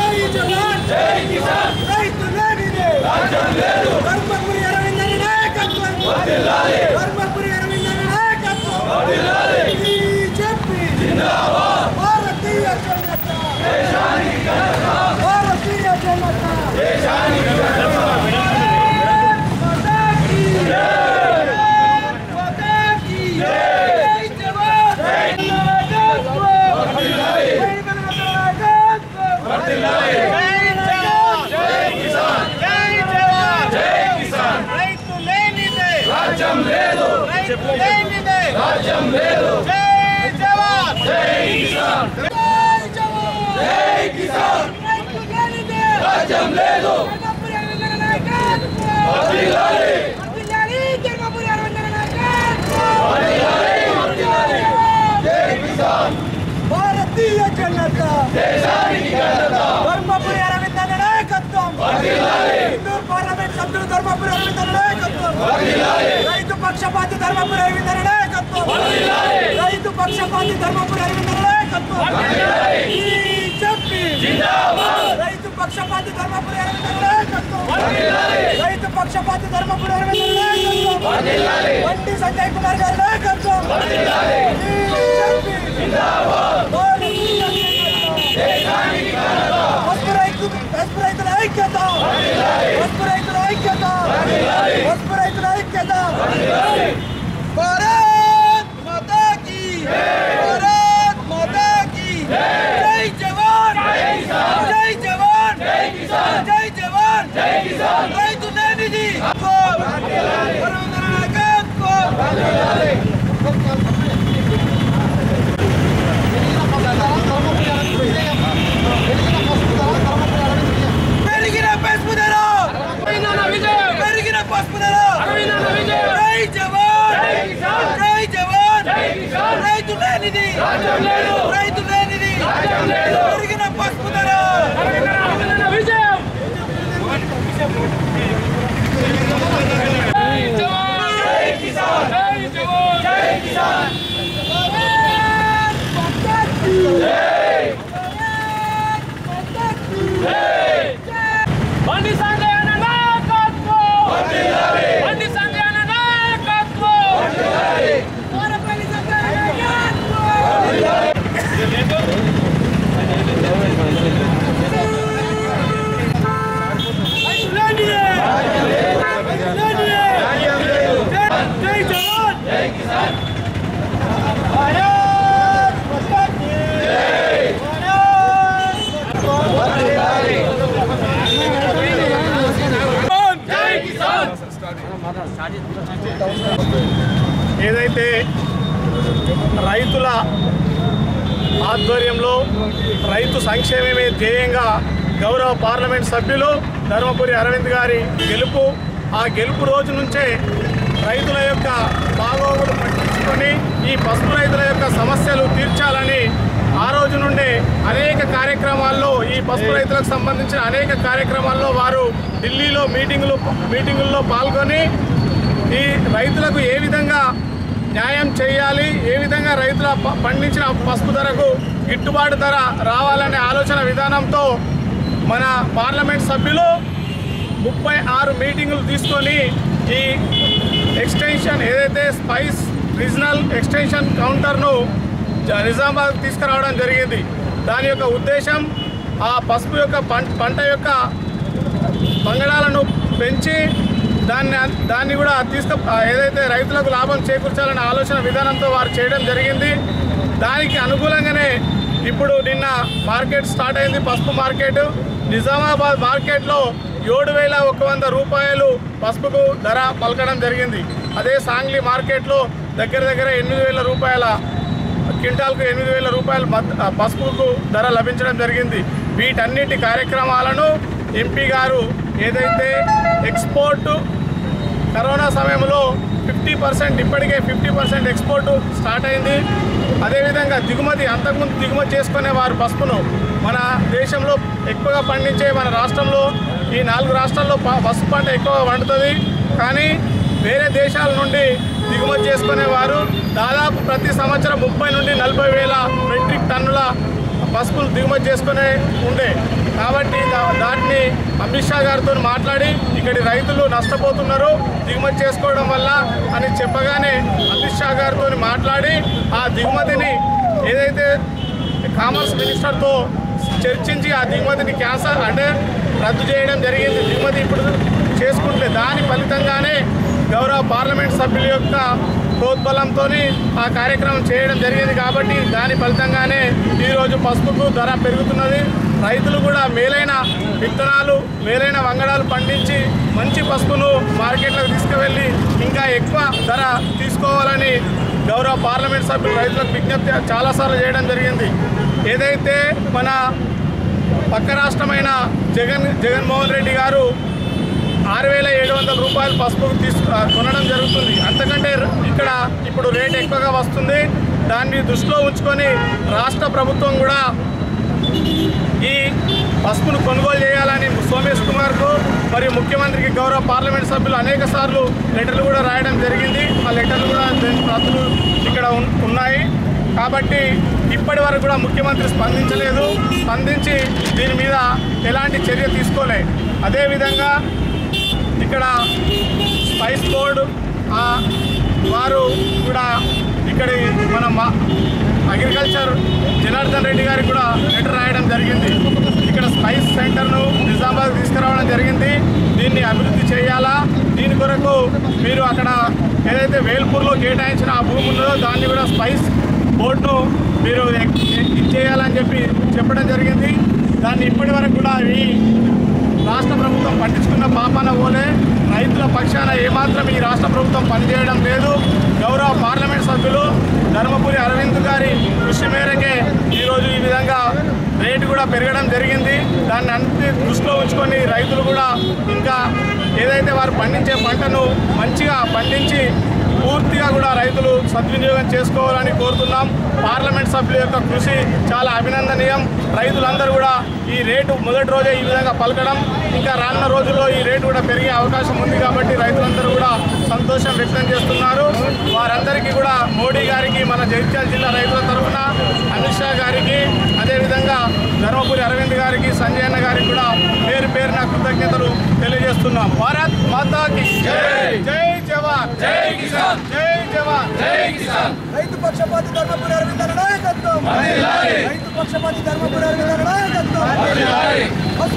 జై జవాన్ జై కిసాన్ రైతు లేనిదే రాజ్యం లేదు ధర్మపురి అరవిందని నాయకత్వం వర్ధిల్లాలి ధర్మపురి అరవిందని నాయకత్వం వర్ధిల్లాలి బీజేపీ జిందాబాద్ భారతీయ జనతా దేశానికి ఘనత భారతీయ జనతా దేశానికి ఘనత మాతా కీ జై మాతా కీ జై జవాన్ జై నాయకత్వం వర్ధిల్లాలి వర్ధిల్లాలి జై జవాన్ జై కిసాన్ జై జవాన్ జై కిసాన్ రైతు లేనిదే రాజ్యం లేదు రైతు లేనిదే రాజ్యం లేదు జై జవాన్ జై కిసాన్ జై జవాన్ జై కిసాన్ రైతు లేనిదే రాజ్యం లేదు ధర్మపురి అరవిందన నాయకత్వం వర్ధిల్లాలి వర్ధిల్లాలి ధర్మపురి అరవిందన నాయకత్వం వర్ధిల్లాలి వర్ధిల్లాలి జై కిసాన్ భారతీయ జనతా దేశానికి ఘనత ధర్మపురి అరవిందన నాయకత్వం వర్ధిల్లాలి హిందూ పార్లమెంట్ సభ్యులు ధర్మపురి అరవిందన నాయకత్వం వర్ధిల్లాలి రైతు పక్షపాతి ధర్మపురి అరవిందన నాయకత్వం వర్ధిల్లాలి రైతు పక్షపాతి ధర్మపురి అరవిందన నాయకత్వం వర్ధిల్లాలి బీజేపీ జిందాబాద్ రైతు పక్షపాతి ధర్మపురి అరవిందన నాయకత్వం వర్ధిల్లాలి రైతు పక్షపాతి ధర్మపురి అరవిందన నాయకత్వం వర్ధిల్లాలి బండి సంజయ్ కుమార్ గారి నాయకత్వం వర్ధిల్లాలి బీజేపీ జిందాబాద్ భారతీయ దేశానికి ఘనత పసుపు రైతు పసుపు రైతుల ఐక్యత పసుపు రైతుల ఐక్యత పసుపు రైతుల ఐక్యత భారత్ మాతా కీ భారత్ మాతా కీ జై జవాన్ జై జవాన్ జై కిసాన్ జై జవాన్ జై కిసాన్ రైతు లేనిది పెరిగిన పసుపు ధర పెరిగిన పసుపు ధర జై జవాన్ జై జవాన్ రైతు లేనిది రైతు లేనిది పెరిగిన పసుపు ధర బండి సంజయ్ అన్న నాయకత్వం బండి సంజయ్ అన్న నాయకత్వం జై జవాన్ జై కిసాన్ భారత్ మాతా కీ జై జై కిసాన్ ఏదైతే రైతుల ఆధ్వర్యంలో రైతు సంక్షేమమే ధ్యేయంగా గౌరవ పార్లమెంట్ సభ్యులు ధర్మపురి అరవింద్ గారి గెలుపు ఆ గెలుపు రోజు నుంచే రైతుల యొక్క బాగోగులు పట్టించుకొని ఈ పసుపు రైతుల యొక్క సమస్యలు తీర్చాలని ఆ రోజు నుండే అనేక కార్యక్రమాల్లో ఈ పసుపు రైతులకు సంబంధించిన అనేక కార్యక్రమాల్లో వారు ఢిల్లీలో మీటింగులు మీటింగుల్లో పాల్గొని ఈ రైతులకు ఏ విధంగా న్యాయం చేయాలి ఏ విధంగా రైతుల ప- పండించిన పసుపు ధరకు గిట్టుబాటు ధర రావాలనే ఆలోచన విధానంతో మన పార్లమెంట్ సభ్యులు ముప్పై ఆరు మీటింగులు తీసుకొని ఈ ఎక్స్టెన్షన్ ఏదైతే స్పైస్ రీజనల్ ఎక్స్టెన్షన్ కౌంటర్ను జ- నిజామాబాద్ తీసుకురావడం జరిగింది దాని యొక్క ఉద్దేశం ఆ పసుపు యొక్క పంట పంట యొక్క బంగళాలను పెంచి దాన్ని దాన్ని కూడా తీసుకు ఏదైతే రైతులకు లాభం చేకూర్చాలనే ఆలోచన విధానంతో వారు చేయడం జరిగింది దానికి అనుకూలంగానే ఇప్పుడు నిన్న మార్కెట్ స్టార్ట్ అయింది పసుపు మార్కెట్ నిజామాబాద్ మార్కెట్లో ఏడు వేల ఒక వంద రూపాయలు పసుపుకు ధర పలకడం జరిగింది అదే సాంగ్లీ మార్కెట్లో దగ్గర దగ్గర ఎనిమిది వేల రూపాయల క్వింటాల్కు ఎనిమిది వేల రూపాయల మద్- ఆ, పసుపుకు ధర లభించడం జరిగింది వీటన్నిటి కార్యక్రమాలను ఎంపీ గారు ఏదైతే ఎక్స్పోర్ట్ కరోనా సమయంలో ఫిఫ్టీ పర్సెంట్ ఇప్పటికే ఫిఫ్టీ పర్సెంట్ ఎక్స్పోర్ట్ స్టార్ట్ అయింది అదేవిధంగా దిగుమతి అంతకుముందు దిగుమతి చేసుకునే వారు పసుపును మన దేశంలో ఎక్కువగా పండించే మన రాష్ట్రంలో ఈ నాలుగు రాష్ట్రాల్లో ప- పసుపు పంట ఎక్కువగా పండుతుంది కానీ వేరే దేశాల నుండి దిగుమతి చేసుకునే వారు దాదాపు ప్రతి సంవత్సరం ముప్పై నుండి నలభై వేల మెట్రిక్ టన్నుల పసుపులు దిగుమతి చేసుకునే ఉండే కాబట్టి దా- దాన్ని అమిత్ షా గారితో మాట్లాడి ఇక్కడి రైతులు నష్టపోతున్నారు దిగుమతి చేసుకోవడం వల్ల అని చెప్పగానే అమిత్ షా గారితో మాట్లాడి ఆ దిగుమతిని ఏదైతే కామర్స్ మినిస్టర్తో చర్చించి ఆ దిగుమతిని క్యాన్సల్ అంటే రద్దు చేయడం జరిగింది దిగుమతి ఇప్పుడు చేసుకుంటే దాని ఫలితంగానే గౌరవ పార్లమెంట్ సభ్యుల యొక్క ప్రోద్బలంతో ఆ కార్యక్రమం చేయడం జరిగింది కాబట్టి దాని ఫలితంగానే ఈరోజు పసుపుకు ధర పెరుగుతున్నది రైతులు కూడా మేలైన విత్తనాలు మేలైన వంగడాలు పండించి మంచి పసుపును మార్కెట్లోకి తీసుకువెళ్ళి ఇంకా ఎక్కువ ధర తీసుకోవాలని గౌరవ పార్లమెంట్ సభ్యులు రైతులకు విజ్ఞప్తి చాలాసార్లు చేయడం జరిగింది ఏదైతే మన పక్క రాష్ట్రమైన జగన్ జగన్మోహన్ రెడ్డి గారు ఆరు వేల ఏడు వందల రూపాయలు పసుపు తీసు కొనడం జరుగుతుంది అంతకంటే ఇక్కడ ఇప్పుడు రేట్ ఎక్కువగా వస్తుంది దాన్ని దృష్టిలో ఉంచుకొని రాష్ట్ర ప్రభుత్వం కూడా ఈ పసుపును కొనుగోలు చేయాలని సోమేష్ కుమార్కు మరియు ముఖ్యమంత్రికి గౌరవ పార్లమెంట్ సభ్యులు అనేక సార్లు లెటర్లు కూడా రాయడం జరిగింది ఆ లెటర్లు కూడా దాని ప్రతులు ఇక్కడ ఉన్- ఉన్నాయి కాబట్టి ఇప్పటి వరకు కూడా ముఖ్యమంత్రి స్పందించలేదు స్పందించి దీని మీద ఎలాంటి చర్య తీసుకోలే అదేవిధంగా ఇక్కడ స్పైస్ బోర్డు ఆ, వారు కూడా ఇక్కడి మన మా- అగ్రికల్చర్ జనార్దన్ రెడ్డి గారికి కూడా లెటర్ రాయడం జరిగింది ఇక్కడ స్పైస్ సెంటర్ను నిజామాబాద్ తీసుకురావడం జరిగింది దీన్ని అభివృద్ధి చేయాలా దీని కొరకు మీరు అక్కడ ఏదైతే వేల్పూర్లో కేటాయించిన ఆ భూమి ఉన్నదో దాన్ని కూడా స్పైస్ బోర్డును మీరు ఎక్- ఎక్- ఇచ్చేయాలని చెప్పి చెప్పడం జరిగింది దాన్ని ఇప్పటి వరకు కూడా ఈ రాష్ట్ర ప్రభుత్వం పట్టించుకున్న పాపాన పోలే రైతుల పక్షాన ఏమాత్రం ఈ రాష్ట్ర ప్రభుత్వం పనిచేయడం లేదు గౌరవ పార్లమెంట్ సభ్యులు ధర్మపురి అరవింద్ గారి కృషి మేరకే ఈరోజు ఈ విధంగా రేటు కూడా పెరగడం జరిగింది దాన్ని అన్ని దృష్టిలో ఉంచుకొని రైతులు కూడా ఇంకా ఏదైతే వారు పండించే పంటను మంచిగా పండించి పూర్తిగా కూడా రైతులు సద్వినియోగం చేసుకోవాలని కోరుతున్నాం పార్లమెంట్ సభ్యుల యొక్క కృషి చాలా అభినందనీయం రైతులందరూ కూడా ఈ రేటు మొదటి రోజే ఈ విధంగా పలకడం ఇంకా రానున్న రోజుల్లో ఈ రేటు కూడా పెరిగే అవకాశం ఉంది కాబట్టి రైతులందరూ కూడా సంతోషం వ్యక్తం చేస్తున్నారు వారందరికీ కూడా మోడీ గారికి మన జగిత్యాల జిల్లా రైతుల తరఫున అమిత్ షా గారికి అదేవిధంగా ధర్మపురి అరవింద్ గారికి సంజయ్ అన్న గారికి కూడా పేరు పేరున కృతజ్ఞతలు తెలియజేస్తున్నాం భారత్ మాతాకి జై జై జవాన్ జై కిసాన్ జై జవాన్ జై కిసాన్ రైతు పక్షపాతి ధర్మపురి అరవింద్ నాయకత్వం రైతు పక్షపాతి ధర్మపురి అరవింద్ నాయకత్వం